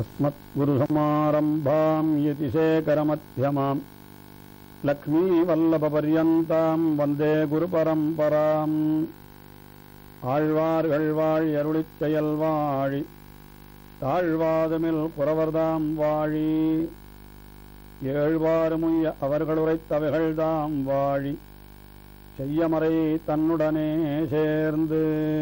अस्मद्गुरुसमारम्भाम् यतिशेखरमध्यमाम् லக்ஷ்மீவல்லபபர்யந்தாம் வந்தே குருபரம்பராம் ஆழ்வார்கள் வாழி அருளிச் செயல் வாழி தாழ்வாதுமில் குறவர்தாம் வாழி ஏழ்வாறுமுய்ய அவர்கள் உரைத்தவைகள்தாம் வாழி செய்யமறை தன்னுடனே சேர்ந்து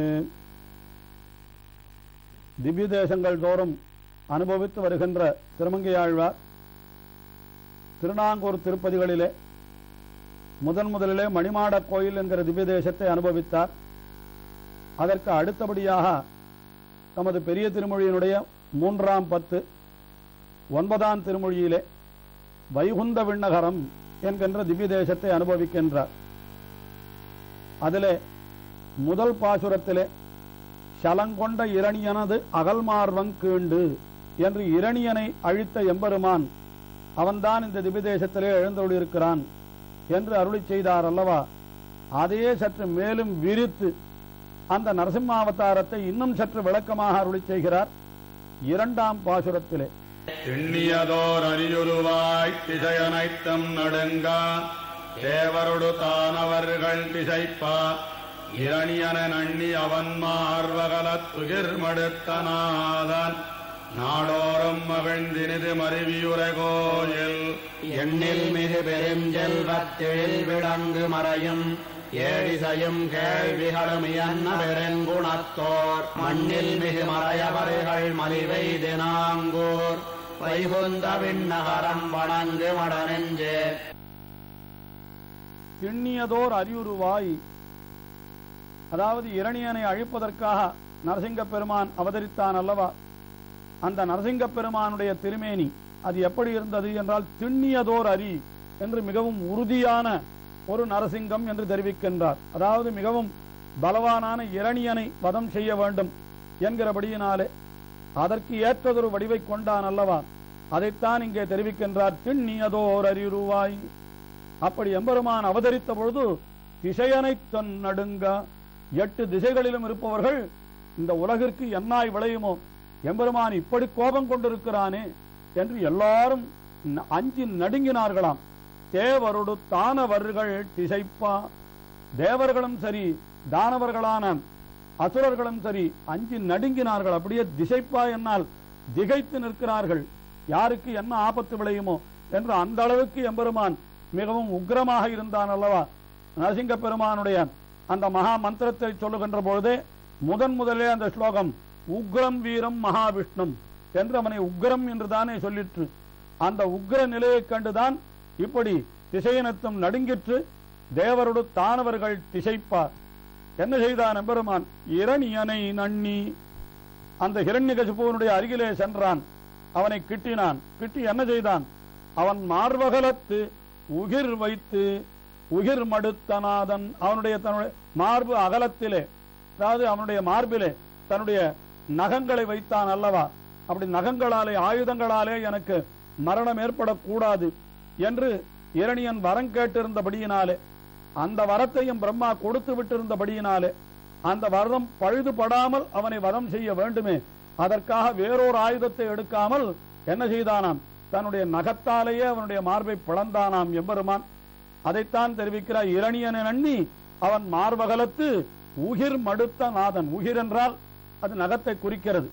திவ்ய தேசங்கள் தோறும் அனுபவித்து வருகின்ற திருமங்கையாழ்வார் திருநாங்கூர் திருப்பதிகளிலே முதன் முதலிலே மணிமாட கோயில் என்கிற திவ்ய தேசத்தை அனுபவித்தார் அதற்கு அடுத்தபடியாக தமது பெரிய திருமொழியினுடைய மூன்றாம் பத்து ஒன்பதாம் திருமொழியிலே வைகுந்த விண்ணகரம் என்கின்ற திவ்ய தேசத்தை அனுபவிக்கின்றார் அதிலே முதல் பாசுரத்திலே சலங்கொண்ட இரணியனது அகல்மார்வங் கீண்டு என்று இரணியனை அழித்த எம்பெருமான் அவன்தான் இந்த திவ்யதேசத்திலே எழுந்தொழிருக்கிறான் என்று அருளி செய்தார் அல்லவா அதையே சற்று மேலும் விரித்து அந்த நரசிம்மாவதாரத்தை இன்னும் சற்று விளக்கமாக அருளி செய்கிறார் இரண்டாம் பாசுரத்திலே எண்ணியதோர் அரியுருவாய் திசையனைத்தம் நடுங்கா தேவரொடு தானவர்கள் திசைப்பா இரணியன நண்ணி அவன் மார்வகலத் துகிர்மடுத்தனாதன் நாடோறும் மகிழ்ந்தினிது மருவியுரை கோயில் எண்ணில் மிகு பெருஞ்செல்வத்தெழில் விளங்கு மறையும் ஏழிசையும் கேள்விகளும் இயன்ன பெருங்குணத்தோர் மண்ணில் மிகு மறையவர்கள் மலிவை தினாங்கூர் வைகுந்த விண்ணகரம் வணங்கு மடனெஞ்சே திண்ணியதோர் அறிவுருவாய் அதாவது இரணியனை அழிப்பதற்காக நரசிங்க பெருமான் அவதரித்தான் அல்லவா அந்த நரசிங்க பெருமானுடைய திருமேனி அது எப்படி இருந்தது என்றால் திண்ணியதோர் அரி என்று மிகவும் உறுதியான ஒரு நரசிங்கம் என்று தெரிவிக்கின்றார் அதாவது மிகவும் பலவானான இரணியனை வதம் செய்ய வேண்டும் என்கிறபடியினாலே அதற்கு ஏற்றதொரு வடிவை கொண்டான் அல்லவா அதைத்தான் இங்கே தெரிவிக்கின்றார் திண்ணியதோர் அறிவுருவாய் அப்படி எம்பெருமான் அவதரித்த பொழுது திசையனை தன் நடுங்க எட்டு திசைகளிலும் இருப்பவர்கள் இந்த உலகிற்கு என்னாய் விளையுமோ எம்பெருமான் இப்படி கோபம் கொண்டிருக்கிறானே என்று எல்லாரும் ந- அஞ்சி நடுங்கினார்களாம் தேவருடு தானவர்கள் திசைப்பா தேவர்களும் சரி தானவர்களான அசுரர்களும் சரி அஞ்சி நடுங்கினார்கள் அப்படியே திசைப்பா என்னால் திகைத்து நிற்கிறார்கள் யாருக்கு என்ன ஆபத்து விளையுமோ என்று அந்த அளவுக்கு எம்பெருமான் மிகவும் உக்கிரமாக இருந்தான் அல்லவா நரசிங்க பெருமானுடைய அந்த மகா மந்திரத்தை சொல்லுகின்ற பொழுதே முதன் முதலே அந்த ஸ்லோகம் உக்ரம் வீரம் மகாவிஷ்ணும் என்று அவனை உக்ரம் என்று தானே சொல்லிற்று அந்த உக்ர நிலையைக் கண்டுதான் இப்படி திசையினத்தும் நடுங்கிற்று தேவரோடு தானவர்கள் திசைப்பார் என்ன செய்தான் எம்பெருமான் இரணியனை நண்ணி அந்த ஹிரண்யகசிபுவனுடைய அருகிலே சென்றான் அவனை கிட்டினான் கிட்டி என்ன செய்தான் அவன் மார்பகலத்து உகிர் வைத்து உகிர் மடுத்தநாதன் அவனுடைய தன்னுடைய மார்பு அகலத்திலே அதாவது அவனுடைய மார்பிலே தன்னுடைய நகங்களை வைத்தான் அல்லவா அப்படி நகங்களாலே ஆயுதங்களாலே எனக்கு மரணம் ஏற்படக்கூடாது என்று இரணியன் வரம் கேட்டிருந்தபடியினாலே அந்த வரத்தையும் பிரம்மா கொடுத்து விட்டிருந்தபடியினாலே அந்த வரதம் பழுதுபடாமல் அவனை வதம் செய்ய வேண்டுமே அதற்காக வேறொரு ஆயுதத்தை எடுக்காமல் என்ன செய்தானாம் தன்னுடைய நகத்தாலேயே அவனுடைய மார்பை பிளந்தானாம் எம்பெருமான் அதைத்தான் தெரிவிக்கிறார் இரணியனை நண்ணி அவன் மார்பகலத்து உகிர் மடுத்த நாதன் உகிர் என்றால் அது நகத்தை குறிக்கிறது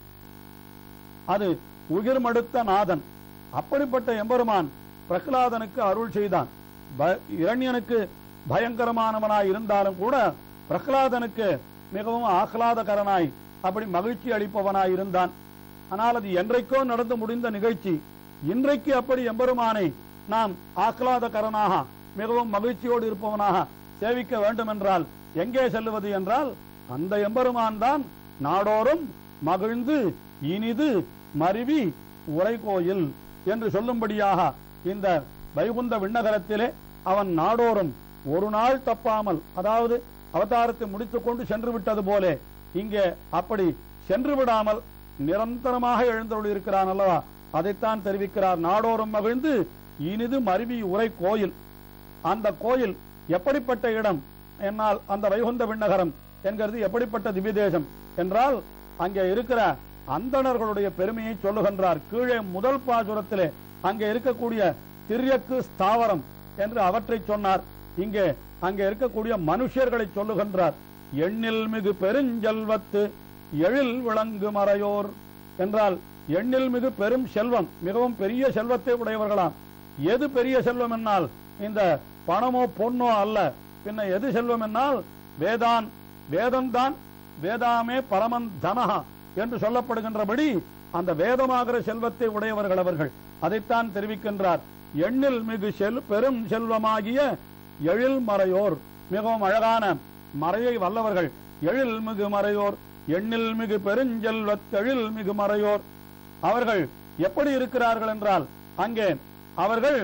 அது உகிர் மடுத்த நாதன் அப்படிப்பட்ட எம்பெருமான் பிரகலாதனுக்கு அருள் செய்தான் ப- இரண்யனுக்கு பயங்கரமானவனாய் இருந்தாலும் கூட பிரகலாதனுக்கு மிகவும் ஆஹ்லாதகரனாய் அப்படி மகிழ்ச்சி அளிப்பவனாய் இருந்தான் ஆனால் அது என்றைக்கோ நடந்து முடிந்த நிகழ்ச்சி இன்றைக்கு அப்படி எம்பெருமானை நாம் ஆஹ்லாதகரனாக மிகவும் மகிழ்ச்சியோடு இருப்பவனாக சேவிக்க வேண்டும் என்றால் எங்கே செல்லுவது என்றால் அந்த எம்பெருமான் தான் நாடோறும் மகிழ்ந்து இனிது மருவி உரைகோயில் என்று சொல்லும்படியாக இந்த வைகுந்த விண்ணகரத்திலே அவன் நாடோறும் ஒரு நாள் தப்பாமல் அதாவது அவதாரத்தை முடித்துக் கொண்டு சென்று விட்டது போலே இங்கே அப்படி சென்று விடாமல் நிரந்தரமாக எழுந்தருள் இருக்கிறான் அல்லவா அதைத்தான் தெரிவிக்கிறார் நாடோறும் மகிழ்ந்து இனிது மருவி உரை கோயில் அந்த கோயில் எப்படிப்பட்ட இடம் என்னால் அந்த வைகுந்த விண்ணகரம் என்கிறது எப்படிப்பட்ட திவ்ய தேசம் என்றால் அங்கே இருக்கிற அந்தணர்களுடைய பெருமையை சொல்லுகின்றார் கீழே முதல் பாசுரத்திலே அங்கே இருக்கக்கூடிய திரியக்கு ஸ்தாவரம் என்று அவற்றை சொன்னார் இங்கே அங்கே இருக்கக்கூடிய மனுஷர்களை சொல்லுகின்றார் எண்ணில் மிகு பெருஞ்செல்வத்து எழில் விளங்கு மறையோர் என்றால் எண்ணில் மிகு பெரும் செல்வம் மிகவும் பெரிய செல்வத்தை உடையவர்களாம் எது பெரிய செல்வம் என்னால் இந்த பணமோ பொன்னோ அல்ல பின்ன எது செல்வம் என்னால் வேதான் வேதம்தான் வேதாமே பரமன் தனஹா என்று சொல்லப்படுகின்றபடி அந்த வேதமாகிற செல்வத்தை உடையவர்கள் அவர்கள் அதைத்தான் தெரிவிக்கின்றார் எண்ணில் மிகு செல் பெரும் செல்வமாகிய எழில் மறையோர் மிகவும் அழகான மறையை வல்லவர்கள் எழில் மிகு மறையோர் எண்ணில் மிகு பெருஞ்செல்வத்தெழில் மிகு மறையோர் அவர்கள் எப்படி இருக்கிறார்கள் என்றால் அங்கே அவர்கள்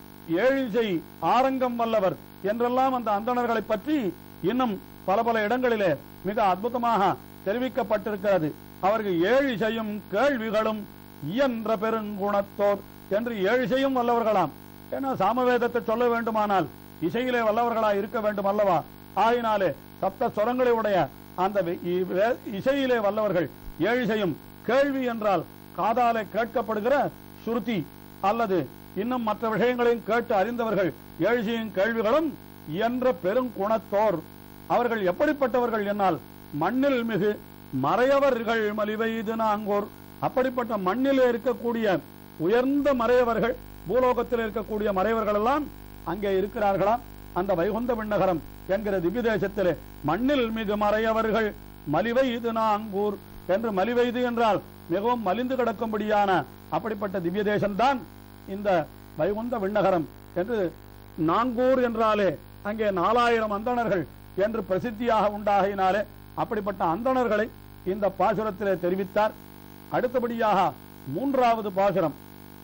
ஏழிசை ஆரங்கம் வல்லவர் என்றெல்லாம் அந்த அந்தணர்களை பற்றி இன்னும் பல பல இடங்களிலே மிக அற்புதமாக தெரிவிக்கப்பட்டிருக்கிறது அவர்கள் ஏழிசையும் கேள்விகளும் இயன்ற பெருங்குணத்தோர் என்று ஏழிசையும் வல்லவர்களாம் ஏன்னா சாமவேதத்தை சொல்ல வேண்டுமானால் இசையிலே வல்லவர்களா இருக்க வேண்டும் அல்லவா ஆயினாலே சப்த சொரங்களை உடைய அந்த வி- இ- வே- இசையிலே வல்லவர்கள் ஏழிசையும் கேள்வி என்றால் காதாலே கேட்கப்படுகிற சுருதி அல்லது இன்னும் மற்ற விஷயங்களையும் கேட்டு அறிந்தவர்கள் ஏழிசையும் கேள்விகளும் இயன்ற பெருங்குணத்தோர் அவர்கள் எப்படிப்பட்டவர்கள் என்னால் மண்ணில் மிகு மறையவர்கள் மலிவைது நாங்கோர் அப்படிப்பட்ட மண்ணிலே இருக்கக்கூடிய உயர்ந்த மறையவர்கள் பூலோகத்தில் இருக்கக்கூடிய மறையவர்கள் எல்லாம் அங்கே இருக்கிறார்களாம் அந்த வைகுந்த விண்ணகரம் என்கிற திவ்ய தேசத்திலே மண்ணில் மிகு மறையவர்கள் மலிவை இது நாங்கூர் என்று மலிவைது என்றால் மிகவும் மலிந்து கிடக்கும்படியான அப்படிப்பட்ட திவ்ய தேசம்தான் இந்த வைகுந்த விண்ணகரம் என்று நாங்கூர் என்றாலே அங்கே நாலாயிரம் அந்தணர்கள் என்று பிரசித்தியாக உண்டாகினாலே அப்படிப்பட்ட அந்தணர்களை இந்த பாசுரத்திலே தெரிவித்தார் அடுத்தபடியாக மூன்றாவது பாசுரம்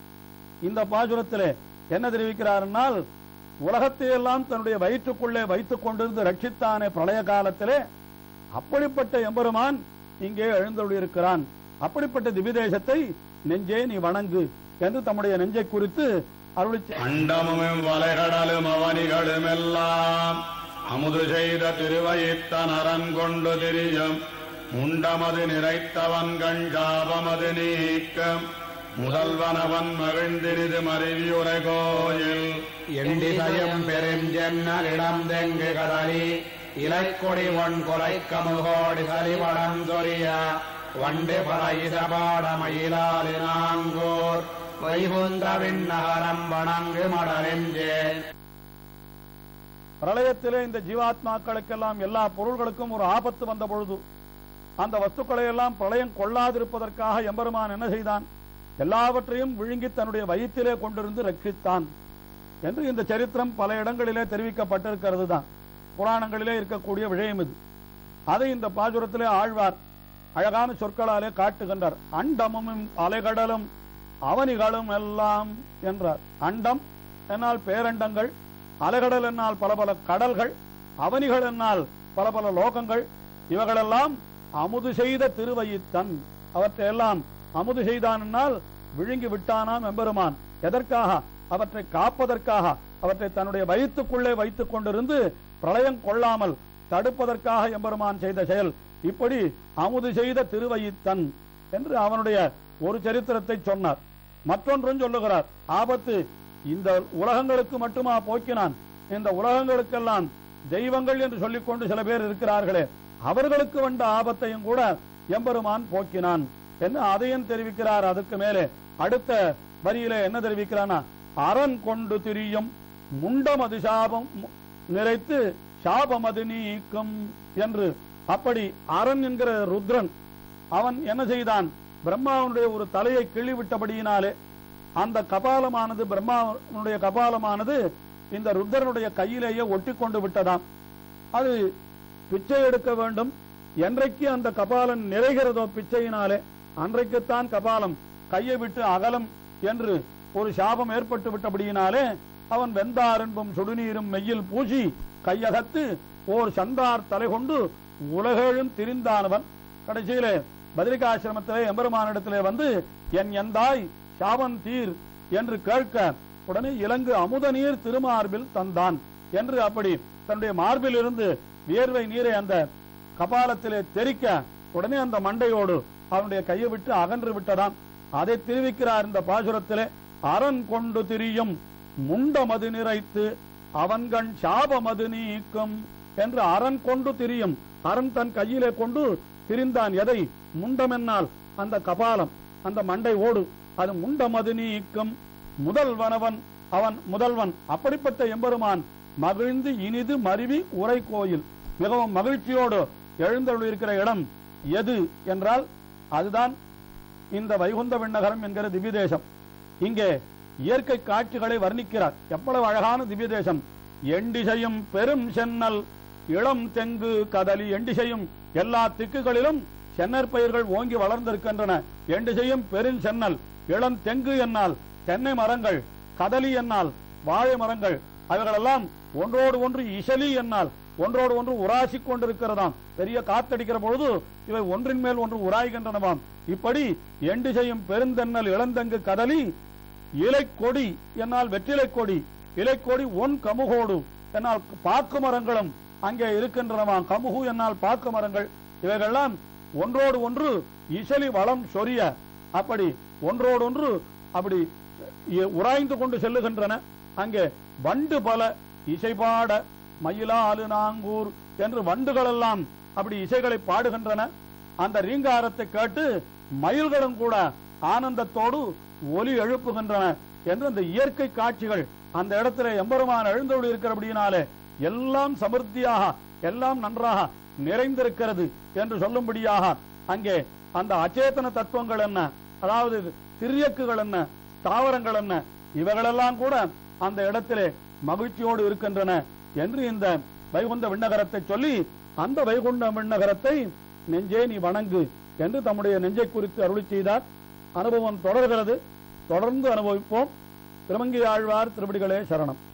இந்த பாசுரத்திலே என்ன தெரிவிக்கிறார்னால் உலகத்தை எல்லாம் தன்னுடைய வயிற்றுக்குள்ளே வைத்துக் கொண்டிருந்து ரட்சித்தானே பிரளய காலத்திலே அப்படிப்பட்ட எம்பெருமான் இங்கே எழுந்தொழியிருக்கிறான் அப்படிப்பட்ட திவிதேசத்தை நெஞ்சே நீ வணங்கு என்று தம்முடைய நெஞ்சை குறித்து அருளி அண்டமும் வலைகடலும் அவனிகளும் எல்லாம் அமுது செய்த திருவயித்தனரன் கொண்டு திரியும் முண்டமது நிறைத்தவன் கண் சாபமது நீக்கம் முதல்வனவன் மகிழ்ந்தினிது மறைவியுரை கோயில் எண்டிசையும் பெருஞ்சென்னல் இடம் தெங்கு கதறி இலைக்கொடி ஒன் கொலை கமுகோடி சரிவடம் சொரிய வண்டு பறையிசபாடமயிலாலினாங்கோர் வைகுந்த விண்ணகரம் வணங்கு மடரெஞ்சே பிரளயத்திலே இந்த ஜீவாத்மாக்களுக்கெல்லாம் எல்லா பொருள்களுக்கும் ஒரு ஆபத்து வந்த பொழுது அந்த வஸ்துக்களை எல்லாம் பிரளயம் கொள்ளாதிருப்பதற்காக எம்பெருமான் என்ன செய்தான் எல்லாவற்றையும் விழுங்கி தன்னுடைய வயிற்றிலே கொண்டிருந்து ரட்சித்தான் என்று இந்த சரித்திரம் பல இடங்களிலே தெரிவிக்கப்பட்டிருக்கிறது தான் புராணங்களிலே இருக்கக்கூடிய விஷயம் இது அதை இந்த பாசுரத்திலே ஆழ்வார் அழகான சொற்களாலே காட்டுகின்றார் அண்டமும் அலைகடலும் அவனிகளும் எல்லாம் என்றார் அண்டம் என்னால் பேரண்டங்கள் அலைகடல் என்னால் பல பல கடல்கள் அவனிகள் என்னால் பல பல லோகங்கள் இவைகளெல்லாம் அமுது செய்த திருவயித்தன் அவற்றையெல்லாம் அமுது செய்தான் என்னால் விழுங்கி விட்டானாம் எம்பெருமான் எதற்காக அவற்றை காப்பதற்காக அவற்றை தன்னுடைய வயிற்றுக்குள்ளே வைத்துக் கொண்டிருந்து பிரளயம் கொள்ளாமல் தடுப்பதற்காக எம்பெருமான் செய்த செயல் இப்படி அமுது செய்த திருவயித்தன் என்று அவனுடைய ஒரு சரித்திரத்தை சொன்னார் மற்றொன்றும் சொல்லுகிறார் ஆபத்து இந்த உலகங்களுக்கு மட்டுமா போக்கினான் இந்த உலகங்களுக்கெல்லாம் தெய்வங்கள் என்று சொல்லிக்கொண்டு சில பேர் இருக்கிறார்களே அவர்களுக்கு வந்த ஆபத்தையும் கூட எம்பெருமான் போக்கினான் என்று அதையும் தெரிவிக்கிறார் அதுக்கு மேலே அடுத்த வரியிலே என்ன தெரிவிக்கிறானா அரண் கொண்டு திரியும் முண்டமது சாபம் மு- நிறைத்து சாபமது நீக்கும் என்று அப்படி அரண் என்கிற ருத்ரன் அவன் என்ன செய்தான் பிரம்மாவுடைய ஒரு தலையை கிள்ளி விட்டபடியினாலே அந்த கபாலமானது பிரம்மாவுடைய கபாலமானது இந்த ருத்ரனுடைய கையிலேயே ஒட்டி கொண்டு விட்டதாம் அது பிச்சை எடுக்க வேண்டும் என்றைக்கு அந்த கபாலன் நிறைகிறதோ பிச்சையினாலே அன்றைக்குத்தான் கபாலம் கையை விட்டு அகலம் என்று ஒரு சாபம் ஏற்பட்டு விட்டபடியினாலே அவன் வெந்தாரென்பும் சுடுநீரும் மெய்யில் பூசி கையகத்து ஓர் சந்தார் தலை கொண்டு உலகெழும் திரிந்தானவன் கடைசியிலே பத்ரிகாசிரமத்திலே எம்பெருமானிடத்திலே வந்து என் எந்தாய் சாபம் தீர் என்று கேட்க உடனே இலங்கு அமுத நீர் திருமார்பில் தந்தான் என்று அப்படி தன்னுடைய மார்பில் இருந்து வியர்வை நீரை அந்த கபாலத்திலே தெறிக்க உடனே அந்த மண்டையோடு அவனுடைய கையை விட்டு அகன்று விட்டதாம் அதை தெரிவிக்கிறார் இந்த பாசுரத்திலே அரண் கொண்டு திரியும் முண்டமது நிறைத்து அவன்கண் சாபமது நீக்கும் என்று அரண் கொண்டு திரியும் அரண் தன் கையிலே கொண்டு திரிந்தான் எதை முண்டமென்னால் அந்த கபாலம் அந்த மண்டை ஓடு அது முண்டமது நீக்கும் முதல்வனவன் அவன் முதல்வன் அப்படிப்பட்ட எம்பெருமான் மகிழ்ந்து இனிது மருவி உரை கோயில் மிகவும் மகிழ்ச்சியோடு எழுந்தருளிருக்கிற இடம் எது என்றால் அதுதான் இந்த வைகுந்த விண்ணகரம் என்கிற திவ்ய தேசம் இங்கே இயற்கை காட்சிகளை வர்ணிக்கிறார் எவ்வளவு அழகான திவ்ய தேசம் எண்டிசையும் பெரும் சென்னல் இளம் தெங்கு கதலி எண்டிசையும் எல்லா திக்குகளிலும் சென்னர் பயிர்கள் ஓங்கி வளர்ந்திருக்கின்றன எண்டிசையும் பெரும் சென்னல் இளம் தெங்கு என்னால் தென்னை மரங்கள் கதலி என்னால் வாழை மரங்கள் அவைகளெல்லாம் ஒன்றோடு ஒன்று இசலி என்னால் ஒன்றோடு ஒன்று உராசிக் கொண்டிருக்கிறதாம் பெரிய காத்தடிக்கிற பொழுது இவை ஒன்றின் மேல் ஒன்று உராய்கின்றனவாம் இப்படி எண்டு செய்யும் பெருந்தென்னல் இளந்தங்கு கதலி இலை கொடி என்னால் வெற்றிலை கொடி இலை கொடி ஒன் கமுகோடு என்னால் பாக்கு மரங்களும் அங்கே இருக்கின்றனவாம் கமுகு என்னால் பாக்கு மரங்கள் இவைகள்லாம் ஒன்றோடு ஒன்று இசலி வளம் சொரிய அப்படி ஒன்றோடு ஒன்று அப்படி இ- உராய்ந்து கொண்டு செல்லுகின்றன அங்கே வண்டு பல இசைபாட மயிலாலு நாங்கூர் என்று வண்டுகள் எல்லாம் அப்படி இசைகளை பாடுகின்றன அந்த ரீங்காரத்தை கேட்டு மயில்களும் கூட ஆனந்தத்தோடு ஒலி எழுப்புகின்றன என்று அந்த இயற்கை காட்சிகள் அந்த இடத்துல எம்பெருமான் எழுந்தோடு இருக்கிறபடியினாலே எல்லாம் சமிருத்தியாக எல்லாம் நன்றாக நிறைந்திருக்கிறது என்று சொல்லும்படியாக அங்கே அந்த அச்சேதன தத்துவங்கள் என்ன அதாவது திரியக்குகள் என்ன தாவரங்கள் என்ன இவைகளெல்லாம் கூட அந்த இடத்திலே மகிழ்ச்சியோடு இருக்கின்றன என்று இந்த வைகுந்த விண்ணகரத்தை சொல்லி அந்த வைகுண்ட விண்ணகரத்தை நெஞ்சே நீ வணங்கு என்று தம்முடைய நெஞ்சை குறித்து அருளி செய்தார் அனுபவம் தொடர்கிறது தொடர்ந்து அனுபவிப்போம் திருமங்கி ஆழ்வார் திருப்படிகளே சரணம்